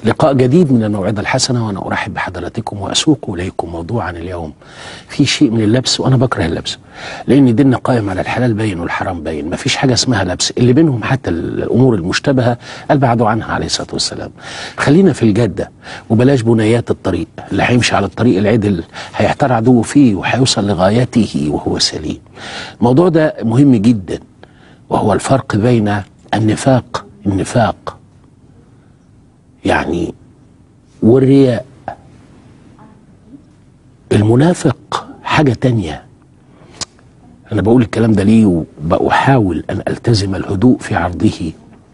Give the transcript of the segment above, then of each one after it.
لقاء جديد من الموعظة الحسنة وأنا أرحب بحضراتكم وأسوق إليكم موضوعا اليوم في شيء من اللبس وأنا بكره اللبس لأن ديننا قائم على الحلال باين والحرام باين ما فيش حاجة اسمها لبس اللي بينهم حتى الأمور المشتبهة قال بعدوا عنها عليه الصلاة والسلام خلينا في الجدة وبلاش بنيات الطريق اللي هيمشي على الطريق العدل هيحتار عدوه فيه وهيوصل لغايته وهو سليم الموضوع ده مهم جدا وهو الفرق بين النفاق النفاق يعني والرياء المنافق حاجة تانية أنا بقول الكلام ده ليه وبحاول أن ألتزم الهدوء في عرضه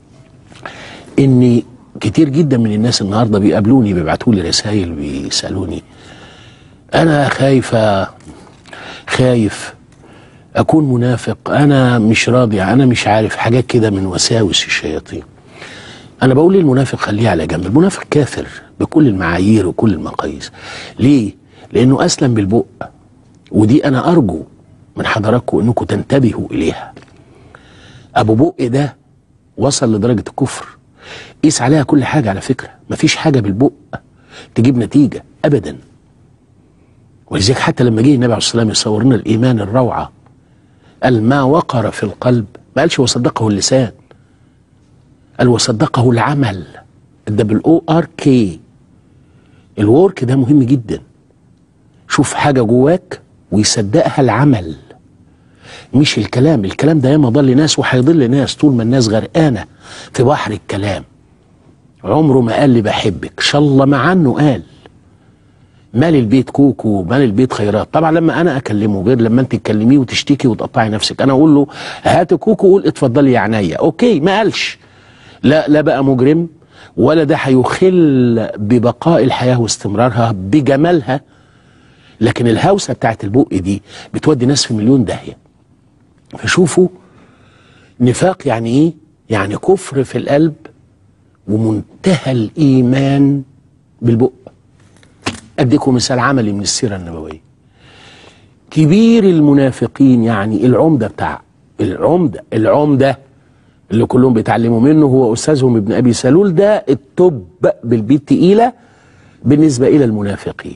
إن كتير جدا من الناس النهاردة بيقابلوني بيبعتوا لي رسائل بيسألوني أنا خايفة خايف أكون منافق أنا مش راضي أنا مش عارف حاجات كده من وساوس الشياطين انا بقول للمنافق خليه على جنب المنافق كافر بكل المعايير وكل المقاييس ليه لانه اسلم بالبق ودي انا ارجو من حضراتكم انكم تنتبهوا اليها ابو بق ده وصل لدرجه الكفر قيس عليها كل حاجه على فكره مفيش حاجه بالبق تجيب نتيجه ابدا ولذلك حتى لما جه النبي عليه الصلاه والسلام يصور لنا الايمان الروعه قال ما وقر في القلب ما قالش وصدقه اللسان قال وصدقه العمل الدبل او ار كي الورك ده مهم جدا شوف حاجة جواك ويصدقها العمل مش الكلام الكلام ده ياما ضل ناس وهيضل ناس طول ما الناس غرقانة في بحر الكلام عمره ما قال لي بحبك شاء الله ما عنه قال مال البيت كوكو مال البيت خيرات طبعا لما انا اكلمه غير لما انت تكلميه وتشتكي وتقطعي نفسك انا اقول له هات كوكو قول اتفضلي يا عينيا اوكي ما قالش لا لا بقى مجرم ولا ده هيخل ببقاء الحياة واستمرارها بجمالها لكن الهوسة بتاعت البق دي بتودي ناس في مليون داهية فشوفوا نفاق يعني ايه يعني كفر في القلب ومنتهى الإيمان بالبق أديكم مثال عملي من السيرة النبوية كبير المنافقين يعني العمدة بتاع العمدة العمدة اللي كلهم بيتعلموا منه هو استاذهم ابن ابي سلول ده التوب بالبيت تقيله بالنسبه الى المنافقين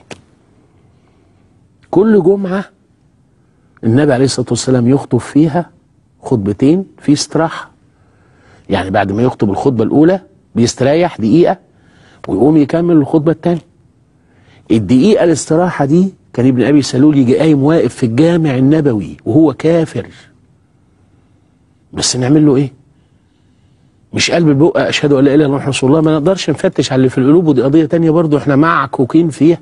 كل جمعه النبي عليه الصلاه والسلام يخطب فيها خطبتين في استراحه يعني بعد ما يخطب الخطبه الاولى بيستريح دقيقه ويقوم يكمل الخطبه الثانيه الدقيقه الاستراحه دي كان ابن ابي سلول يجي قايم واقف في الجامع النبوي وهو كافر بس نعمل له ايه مش قلب البق اشهد ان لا اله الا الله رسول الله ما نقدرش نفتش على اللي في القلوب ودي قضيه تانية برضو احنا معكوكين فيها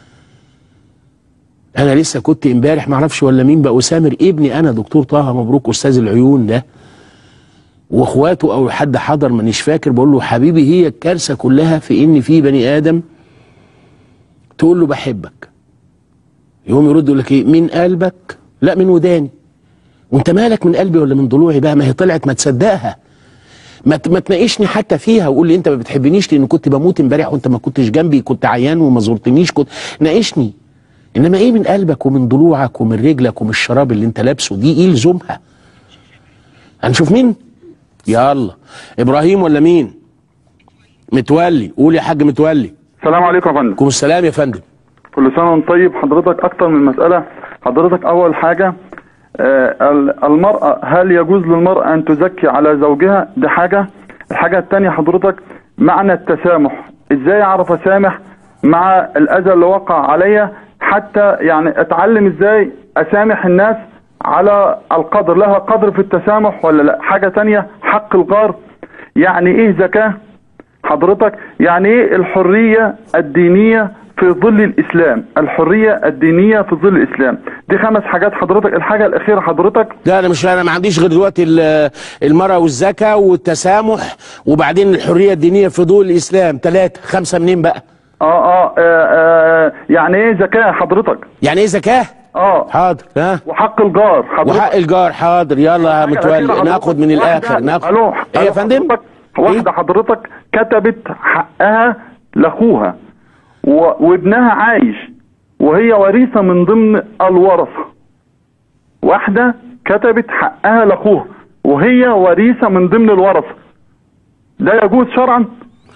انا لسه كنت امبارح ما اعرفش ولا مين بقى اسامر ابني انا دكتور طه مبروك استاذ العيون ده واخواته او حد حضر مانيش فاكر بقول له حبيبي هي الكارثه كلها في ان في بني ادم تقول له بحبك يقوم يرد يقول لك ايه من قلبك لا من وداني وانت مالك من قلبي ولا من ضلوعي بقى ما هي طلعت ما تصدقها ما ما تناقشني حتى فيها وقول لي انت ما بتحبنيش لان كنت بموت امبارح وانت ما كنتش جنبي كنت عيان وما زرتنيش كنت ناقشني انما ايه من قلبك ومن ضلوعك ومن رجلك ومن الشراب اللي انت لابسه دي ايه لزومها هنشوف مين يلا ابراهيم ولا مين متولي قول يا حاج متولي السلام عليكم يا فندم عليكم السلام يا فندم كل سنه وانت طيب حضرتك اكتر من مساله حضرتك اول حاجه آه، ال- المرأة هل يجوز للمرأة أن تزكي على زوجها دي حاجة الحاجة التانية حضرتك معنى التسامح إزاي أعرف أسامح مع الأذى اللي وقع عليا حتى يعني أتعلم إزاي أسامح الناس على القدر لها قدر في التسامح ولا لا حاجة تانية حق الغار يعني إيه زكاة حضرتك يعني إيه الحرية الدينية في ظل الإسلام الحرية الدينية في ظل الإسلام دي خمس حاجات حضرتك الحاجة الأخيرة حضرتك لا انا مش انا ما عنديش غير دلوقتي ال- المرأة والزكاة والتسامح وبعدين الحرية الدينية في ضوء الاسلام ثلاثة خمسة منين بقى آه, آه, آه, آه يعني إيه زكاة حضرتك يعني ايه زكاة آه حاضر ها وحق الجار حضرتك وحق الجار حاضر يلا يا الحاجة الأخيرة متولي حضرتك. ناخد من واحدة- الاخر ناخد ألو ايه يا ألو فندم حضرتك واحدة حضرتك كتبت حقها لأخوها و- وابنها عايش وهي وريثة من ضمن الورثة واحدة كتبت حقها لأخوها وهي وريثة من ضمن الورثة ده يجوز شرعا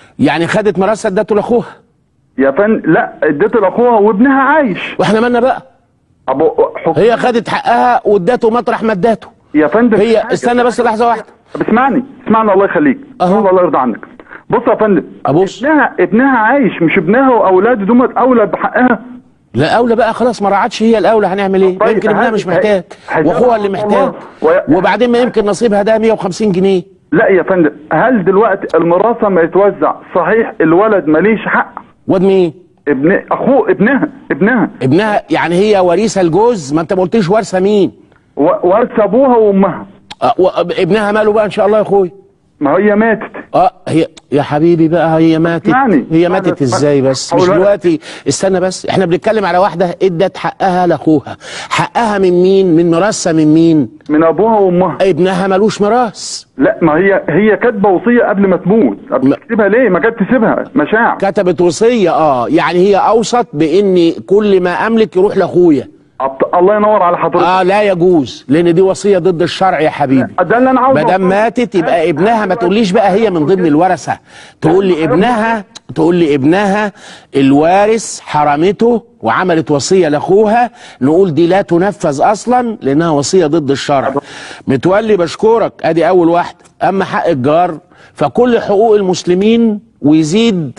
يعني خدت مراسة ادته لاخوها يا فندم لا اديته لاخوها وابنها عايش واحنا مالنا بقى ابو حكم هي خدت حقها وادته مطرح ما ادته يا فندم هي حاجة. استنى بس لحظه واحده طب اسمعني اسمعني الله يخليك أهو. اسمعني الله يرضى عنك بص يا فندم ابص ابنها ابنها عايش مش ابنها واولاده دول اولى بحقها لا اولى بقى خلاص ما رعتش هي الاولى هنعمل ايه طيب، يمكن ابنها هذه- مش محتاج هذه- واخوها اللي الله. محتاج و- وبعدين ما يمكن نصيبها ده 150 جنيه لا يا فندم هل دلوقتي الميراث ما يتوزع صحيح الولد ماليش حق واد مين ابن اخوه ابنها ابنها ابنها يعني هي وريثه الجوز ما انت ما قلتليش وارثه مين و- ورث ابوها وامها أه و- ابنها ماله بقى ان شاء الله يا اخوي ما هي ماتت اه هي يا حبيبي بقى هي ماتت اسمعني. هي اسمعني. ماتت ازاي بس مش حول ولا- دلوقتي استنى بس احنا بنتكلم على واحده ادت حقها لاخوها حقها من مين من مرثه من مين من ابوها وامها ابنها ملوش ميراث لا ما هي هي كاتبه وصيه قبل ما تموت طب ما- تكتبها ليه ما كانت تسيبها مشاعر كتبت وصيه اه يعني هي اوصت بان كل ما املك يروح لاخويا عبد- الله ينور على حضرتك اه لا يجوز لان دي وصيه ضد الشرع يا حبيبي ده اللي انا عاوز ما دام أوصله. ماتت يبقى ابنها ما تقوليش بقى هي من ضمن الورثه تقول لي ابنها تقول لي ابنها الوارث حرمته وعملت وصيه لاخوها نقول دي لا تنفذ اصلا لانها وصيه ضد الشرع متولي بشكرك ادي اول واحده اما حق الجار فكل حقوق المسلمين ويزيد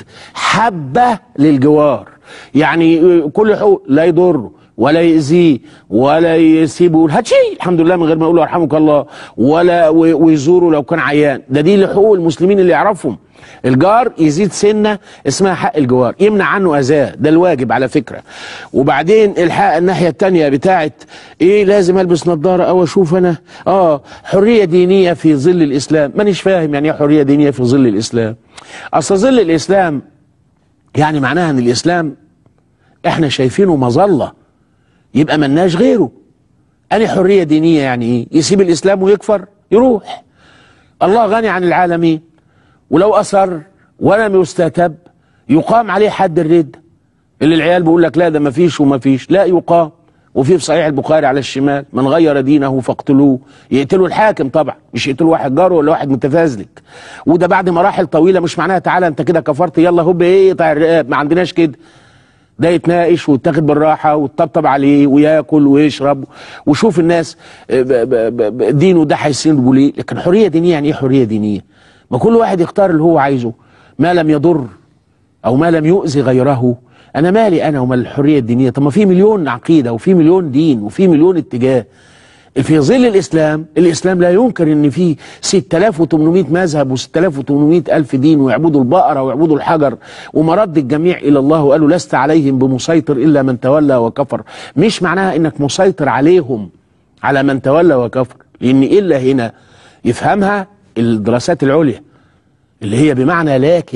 حبه للجوار يعني كل حقوق لا يضره ولا يأذيه ولا يسيبه يقول هاتشي الحمد لله من غير ما يقول له يرحمك الله ولا و- ويزوره لو كان عيان ده دي لحقوق المسلمين اللي يعرفهم الجار يزيد سنة اسمها حق الجوار يمنع عنه أذاه ده الواجب على فكرة وبعدين الحق الناحية التانية بتاعت ايه لازم البس نظارة او اشوف انا اه حرية دينية في ظل الاسلام مانيش فاهم يعني ايه حرية دينية في ظل الاسلام اصل ظل الاسلام يعني معناها ان الاسلام احنا شايفينه مظله يبقى ملناش غيره أنا حرية دينية يعني إيه يسيب الإسلام ويكفر يروح الله غني عن العالمين ولو أصر ولم يستتب يقام عليه حد الرد اللي العيال بيقول لك لا ده ما فيش وما فيش لا يقام وفي في صحيح البخاري على الشمال من غير دينه فاقتلوه يقتلوا الحاكم طبعا مش يقتلوا واحد جاره ولا واحد متفازلك وده بعد مراحل طويله مش معناها تعالى انت كده كفرت يلا هوب ايه يقطع الرقاب ما عندناش كده ده يتناقش ويتاخد بالراحه وتطبطب عليه وياكل ويشرب وشوف الناس ب- ب- ب- ب- دينه ده هيسنده ليه لكن حريه دينيه يعني ايه حريه دينيه ما كل واحد يختار اللي هو عايزه ما لم يضر او ما لم يؤذي غيره انا مالي انا ومال الحريه الدينيه طب ما في مليون عقيده وفي مليون دين وفي مليون اتجاه في ظل الاسلام الاسلام لا ينكر ان في 6800 مذهب و6800 الف دين ويعبدوا البقره ويعبدوا الحجر ومرد الجميع الى الله وقالوا لست عليهم بمسيطر الا من تولى وكفر مش معناها انك مسيطر عليهم على من تولى وكفر لان الا هنا يفهمها الدراسات العليا اللي هي بمعنى لكن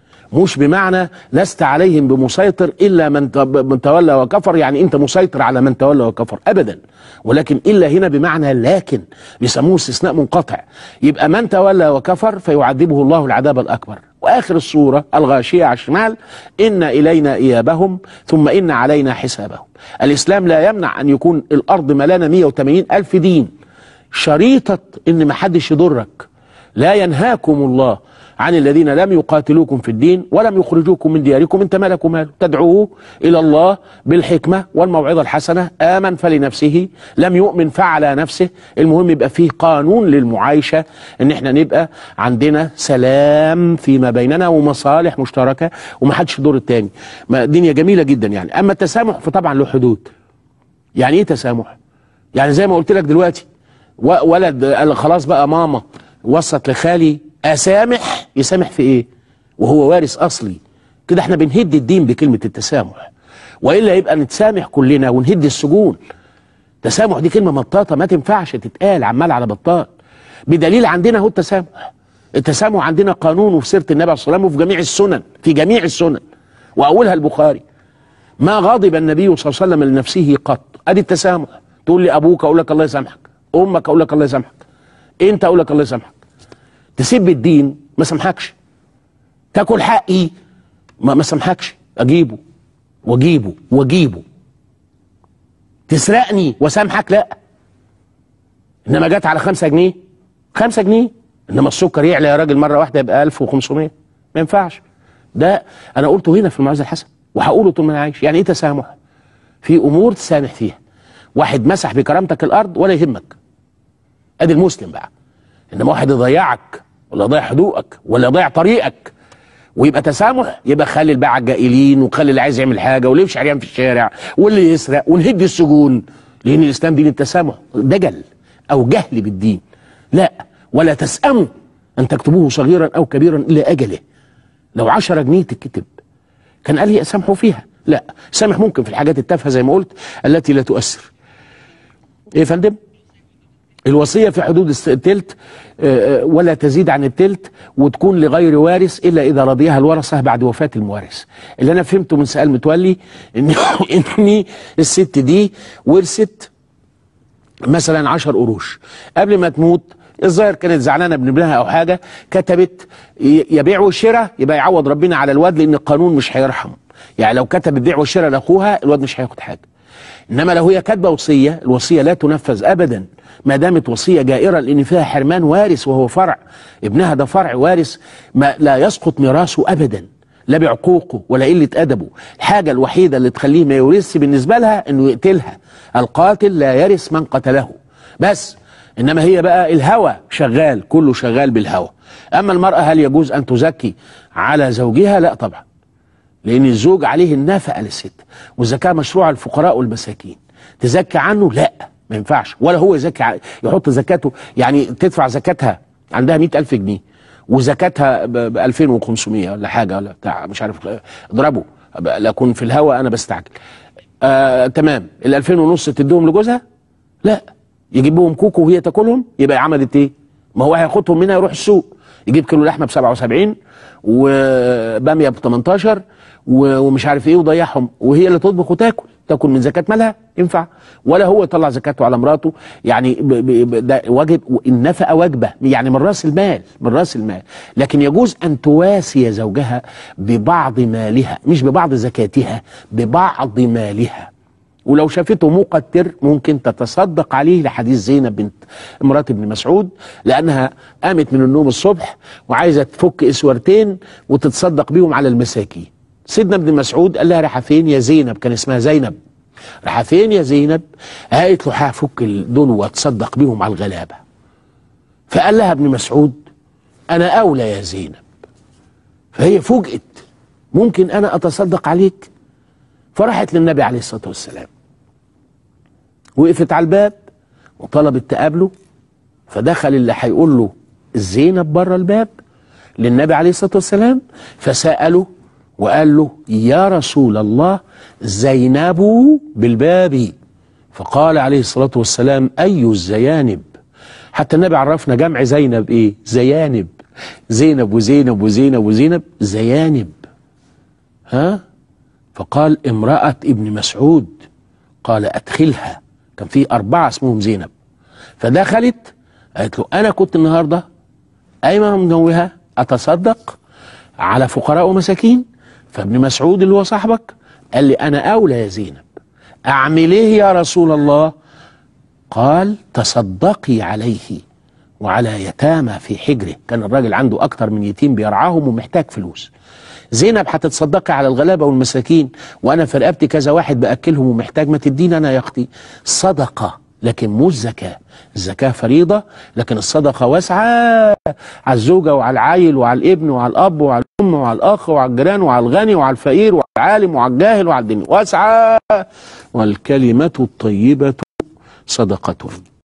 مش بمعنى لست عليهم بمسيطر الا من ت- من تولى وكفر يعني انت مسيطر على من تولى وكفر ابدا ولكن الا هنا بمعنى لكن بيسموه استثناء منقطع يبقى من تولى وكفر فيعذبه الله العذاب الاكبر واخر السوره الغاشيه على الشمال ان الينا ايابهم ثم ان علينا حسابهم الاسلام لا يمنع ان يكون الارض ملانه 180 الف دين شريطه ان ما حدش يضرك لا ينهاكم الله عن الذين لم يقاتلوكم في الدين ولم يخرجوكم من دياركم انت مالك وماله تدعوه الى الله بالحكمه والموعظه الحسنه امن فلنفسه لم يؤمن فعلى نفسه المهم يبقى فيه قانون للمعايشه ان احنا نبقى عندنا سلام فيما بيننا ومصالح مشتركه ومحدش يضر التاني ما الدنيا جميله جدا يعني اما التسامح فطبعا له حدود يعني ايه تسامح يعني زي ما قلت لك دلوقتي و- ولد قال خلاص بقى ماما وصت لخالي اسامح يسامح في ايه وهو وارث اصلي كده احنا بنهد الدين بكلمه التسامح والا يبقى نتسامح كلنا ونهد السجون تسامح دي كلمه مطاطه ما تنفعش تتقال عمال على بطال بدليل عندنا اهو التسامح التسامح عندنا قانون وفي سيره النبي عليه الصلاه والسلام وفي جميع السنن في جميع السنن واولها البخاري ما غضب النبي صلى الله عليه وسلم لنفسه قط ادي التسامح تقول لي ابوك اقول لك الله يسامحك امك اقول لك الله يسامحك انت اقول لك الله يسامحك تسب الدين ما سامحكش تاكل حقي ما ما سامحكش اجيبه واجيبه واجيبه تسرقني وسامحك لا انما جت على خمسة جنيه خمسة جنيه انما السكر يعلى يا راجل مره واحده يبقى 1500 ما ينفعش ده انا قلته هنا في المعز الحسن وهقوله طول ما انا عايش يعني ايه تسامح في امور تسامح فيها واحد مسح بكرامتك الارض ولا يهمك ادي المسلم بقى انما واحد يضيعك ولا يضيع حدوقك ولا يضيع طريقك ويبقى تسامح يبقى خلي الباعة الجائلين وخلي اللي عايز يعمل حاجه واللي يمشي عريان في الشارع واللي يسرق ونهد السجون لان الاسلام دين التسامح دجل او جهل بالدين لا ولا تسأموا ان تكتبوه صغيرا او كبيرا الى اجله لو 10 جنيه تتكتب كان قال لي سامحوا فيها لا سامح ممكن في الحاجات التافهه زي ما قلت التي لا تؤثر ايه يا فندم الوصية في حدود الس- التلت آه، آه، ولا تزيد عن التلت وتكون لغير وارث إلا إذا رضيها الورثة بعد وفاة الموارث اللي أنا فهمته من سؤال متولي إن إني الست دي ورثت مثلا عشر قروش قبل ما تموت الظاهر كانت زعلانه من ابنها او حاجه كتبت ي- يا بيع والشراء يبقى يعوض ربنا على الواد لان القانون مش هيرحم يعني لو كتب البيع والشراء لاخوها الواد مش هياخد حاجه انما لو هي كاتبه وصيه الوصيه لا تنفذ ابدا ما دامت وصيه جائره لان فيها حرمان وارث وهو فرع ابنها ده فرع وارث ما لا يسقط ميراثه ابدا لا بعقوقه ولا قله ادبه الحاجه الوحيده اللي تخليه ما يورثش بالنسبه لها انه يقتلها القاتل لا يرث من قتله بس انما هي بقى الهوى شغال كله شغال بالهوى اما المراه هل يجوز ان تزكي على زوجها لا طبعا لان الزوج عليه النفقه للست والزكاه مشروعه للفقراء والمساكين تزكي عنه لا ما ينفعش ولا هو يزكي ع- يحط زكاته يعني تدفع زكاتها عندها مئة ألف جنيه وزكاتها ب 2500 ولا حاجه ولا بتاع مش عارف اضربه أبقى- لا اكون في الهوا انا بستعجل آه تمام ال 2000 ونص تديهم لجوزها لا يجيب بهم كوكو وهي تاكلهم يبقى عملت ايه ما هو هياخدهم منها يروح السوق يجيب كيلو لحمه ب 77 وباميه ب 18 و- ومش عارف ايه ويضيعهم وهي اللي تطبخ وتاكل تاكل من زكاه مالها ينفع ولا هو يطلع زكاته على مراته يعني ب ب ب ده واجب النفقه واجبه يعني من راس المال من راس المال لكن يجوز ان تواسي زوجها ببعض مالها مش ببعض زكاتها ببعض مالها ولو شافته مقتر ممكن تتصدق عليه لحديث زينب بنت مرات ابن مسعود لانها قامت من النوم الصبح وعايزه تفك اسورتين وتتصدق بيهم على المساكين سيدنا ابن مسعود قال لها رايحه فين يا زينب كان اسمها زينب رايحه فين يا زينب قالت له هفك دول واتصدق بيهم على الغلابه فقال لها ابن مسعود انا اولى يا زينب فهي فوجئت ممكن انا اتصدق عليك فراحت للنبي عليه الصلاه والسلام وقفت على الباب وطلبت تقابله فدخل اللي هيقول له زينب بره الباب للنبي عليه الصلاه والسلام فساله وقال له يا رسول الله زينب بالباب فقال عليه الصلاه والسلام اي الزيانب حتى النبي عرفنا جمع زينب ايه زيانب زينب وزينب وزينب وزينب زيانب ها فقال امرأة ابن مسعود قال أدخلها كان في أربعة اسمهم زينب فدخلت قالت له أنا كنت النهاردة قايمة منوهة أتصدق على فقراء ومساكين فابن مسعود اللي هو صاحبك قال لي أنا أولى يا زينب أعمل إيه يا رسول الله قال تصدقي عليه وعلى يتامى في حجره كان الراجل عنده أكتر من يتيم بيرعاهم ومحتاج فلوس زينب هتتصدقي على الغلابة والمساكين وأنا في رقبتي كذا واحد بأكلهم ومحتاج ما تديني أنا يا أختي صدقة لكن مش زكاة الزكاة فريضة لكن الصدقة واسعة على الزوجة وعلى العيل وعلى الابن وعلى الأب وعلى الأم وعلى الأخ وعلى الجيران وعلى الغني وعلى الفقير وعلى العالم وعلى الجاهل وعلى الدنيا واسعة والكلمة الطيبة صدقة